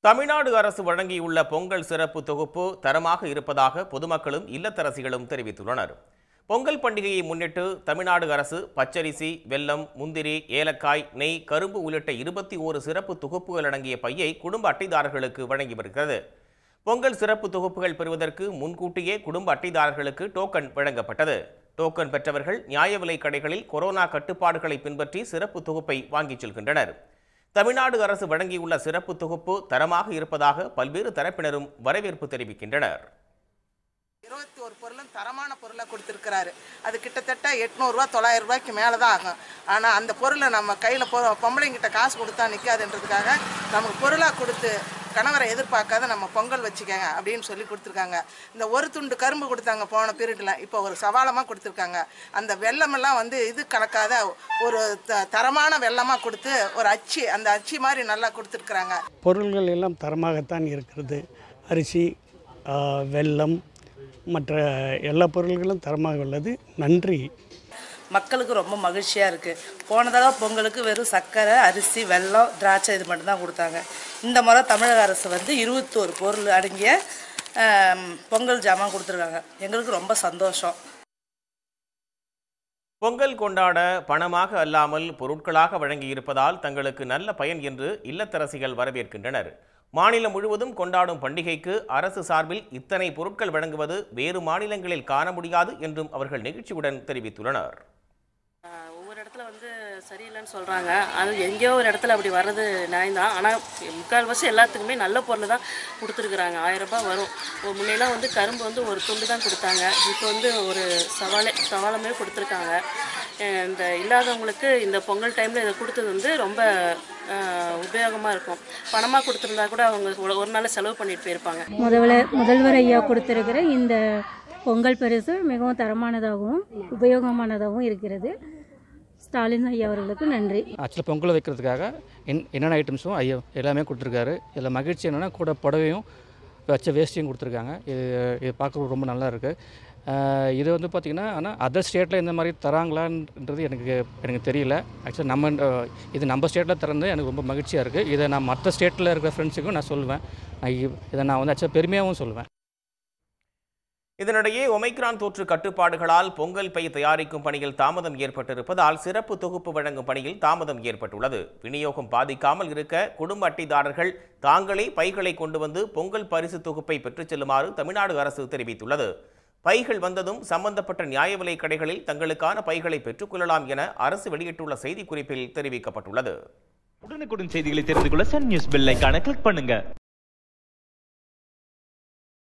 தமிழ்நாடு அரசு வழங்கியுள்ள பொங்கல் சிறப்பு தொகுப்பு தரமாக இருப்பதாக பொதுமக்களும் இல்லத்தரசிகளும் தெரிவித்துள்ளனர் பொங்கல் பண்டிகையை முன்னிட்டு தமிழ்நாடு அரசு பச்சரிசி வெல்லம் முந்திரி ஏலக்காய் நெய் கரும்பு உள்ளிட்ட இருபத்தி ஓரு சிறப்பு தொகுப்புகள் அடங்கிய பையை குடும்ப அட்டைதாரர்களுக்கு வழங்கி வருகிறது பொங்கல் சிறப்பு தொகுப்புகள் பெறுவதற்கு முன்கூட்டியே குடும்ப அட்டைதாரர்களுக்கு டோக்கன் வழங்கப்பட்டது டோக்கன் பெற்றவர்கள் நியாய விலைக் கடைகளில் கொரோனா கட்டுப்பாடுகளை பின்பற்றி சிறப்பு தொகுப்பை வாங்கிச் செல்கின்றனர் தமிழ்நாடு அரசு வழங்கியுள்ள சிறப்பு தொகுப்பு தரமாக இருப்பதாக பல்வேறு தரப்பினரும் வரவேற்பு தெரிவிக்கின்றனர் இருபத்தி ஒரு பொருளும் தரமான பொருளை கொடுத்துருக்கிறாரு அது கிட்டத்தட்ட எட்நூறுரூவா தொள்ளாயிரம் ரூபாய்க்கு மேலே தான் ஆகும் ஆனால் அந்த பொருளை நம்ம கையில் பொ பொம்பளைங்கிட்ட காசு கொடுத்தா நிற்காதுன்றதுக்காக நமக்கு பொருளாக கொடுத்து கணவரை எதிர்பார்க்காத நம்ம பொங்கல் வச்சுக்கங்க அப்படின்னு சொல்லி கொடுத்துருக்காங்க இந்த ஒரு துண்டு கரும்பு கொடுத்தாங்க போன பீரியடில் இப்போ ஒரு சவாலமாக கொடுத்துருக்காங்க அந்த வெள்ளமெல்லாம் வந்து இது கலக்காத ஒரு த தரமான வெள்ளமாக கொடுத்து ஒரு அச்சு அந்த அச்சு மாதிரி நல்லா கொடுத்துருக்குறாங்க பொருள்கள் எல்லாம் தரமாகத்தான் இருக்கிறது அரிசி ஆ, வெல்லம் மற்ற எல்லா பொருள்களும் தரமாக உள்ளது நன்றி மக்களுக்கு ரொம்ப மகிழ்ச்சியாக இருக்குது போன தடவை பொங்கலுக்கு வெறும் சர்க்கரை அரிசி வெல்லம் திராட்சை இது மட்டும்தான் கொடுத்தாங்க இந்த முறை தமிழக அரசு வந்து இருபத்தோரு பொருள் அடங்கிய ஆம், பொங்கல் ஜாமான் கொடுத்துருக்காங்க எங்களுக்கு ரொம்ப சந்தோஷம் பொங்கல் கொண்டாட பணமாக அல்லாமல் பொருட்களாக வழங்கியிருப்பதால் தங்களுக்கு நல்ல பயன் என்று இல்லத்தரசிகள் வரவேற்கின்றனர் மாநிலம் முழுவதும் கொண்டாடும் பண்டிகைக்கு அரசு சார்பில் இத்தனை பொருட்கள் வழங்குவது வேறு மாநிலங்களில் காண முடியாது என்றும் அவர்கள் நெகிழ்ச்சியுடன் தெரிவித்துள்ளனர் ஆஹ் ஒவ்வொரு இடத்துல வந்து சரியில்லைன்னு சொல்கிறாங்க அது எங்கேயோ ஒரு இடத்துல அப்படி வர்றது நியாயம்தான் ஆனால் முக்கால்வாசி எல்லாத்துக்குமே நல்ல பொருள் தான் கொடுத்துருக்குறாங்க ஆயிரம் ரூபாய் வரும் இப்போ முன்னையெல்லாம் வந்து கரும்பு வந்து ஒரு துண்டு தான் கொடுத்தாங்க இப்போ வந்து ஒரு சவாலே சவாலமே கொடுத்துருக்காங்க அஹ் இந்த இல்லாதவங்களுக்கு இந்த பொங்கல் டைமில் இதை கொடுத்தது வந்து ரொம்ப உபயோகமாக இருக்கும் பணமாக கொடுத்துருந்தா கூட அவங்க ஒரு- ஒரு நாள் செலவு பண்ணிட்டு போயிருப்பாங்க முதல்வர் முதல்வர் ஐயா கொடுத்திருக்கிற இந்த பொங்கல் பரிசு மிகவும் தரமானதாகவும் உபயோகமானதாகவும் இருக்கிறது ஸ்டாலின் ஐயா அவர்களுக்கு நன்றி ஆக்சுவலாக பொங்கல் வைக்கிறதுக்காக என் என்னென்ன ஐட்டம்ஸும் ஐயோ எல்லாமே கொடுத்துருக்காரு இதில் மகிழ்ச்சி என்னென்னா கூட புடவையும் வச்ச வேஷ்டியும் கொடுத்துருக்காங்க இது இது பார்க்க ரொம்ப நல்லா இருக்குது இது வந்து பார்த்திங்கன்னா ஆனால் அதர் ஸ்டேட்டில் இந்த மாதிரி தராங்களான்றது எனக்கு எனக்கு தெரியல ஆக்சுவலாக நம்ம அஹ், இது நம்ம ஸ்டேட்டில் திறந்து எனக்கு ரொம்ப மகிழ்ச்சியாக இருக்குது இதை நான் மற்ற ஸ்டேட்டில் இருக்கிற ஃப்ரெண்ட்ஸுக்கும் நான் சொல்லுவேன் நான் இ- இதை நான் வந்து ஆக்சுவலாக பெருமையாகவும் சொல்லுவேன் இதனிடையே ஒமைக்ரான் தொற்று கட்டுப்பாடுகளால் பொங்கல் பை தயாரிக்கும் பணியில் தாமதம் ஏற்பட்டிருப்பதால் சிறப்பு தொகுப்பு வழங்கும் பணியில் தாமதம் ஏற்பட்டுள்ளது விநியோகம் பாதிக்காமல் இருக்க குடும்ப அட்டைதாரர்கள் தாங்களே பைகளை கொண்டு வந்து பொங்கல் பரிசு தொகுப்பை பெற்றுச் செல்லுமாறு தமிழ்நாடு அரசு தெரிவித்துள்ளது பைகள் வந்ததும் சம்பந்தப்பட்ட நியாய விலைக் கடைகளில் தங்களுக்கான பைகளை பெற்றுக்கொள்ளலாம் என அரசு வெளியிட்டுள்ள செய்திக்குறிப்பில் தெரிவிக்கப்பட்டுள்ளது உடனுக்குடன் செய்திகளை தெரிந்து கொள்ள சன் நியூஸ் பெல் ஐகானை கிளிக் பண்ணுங்க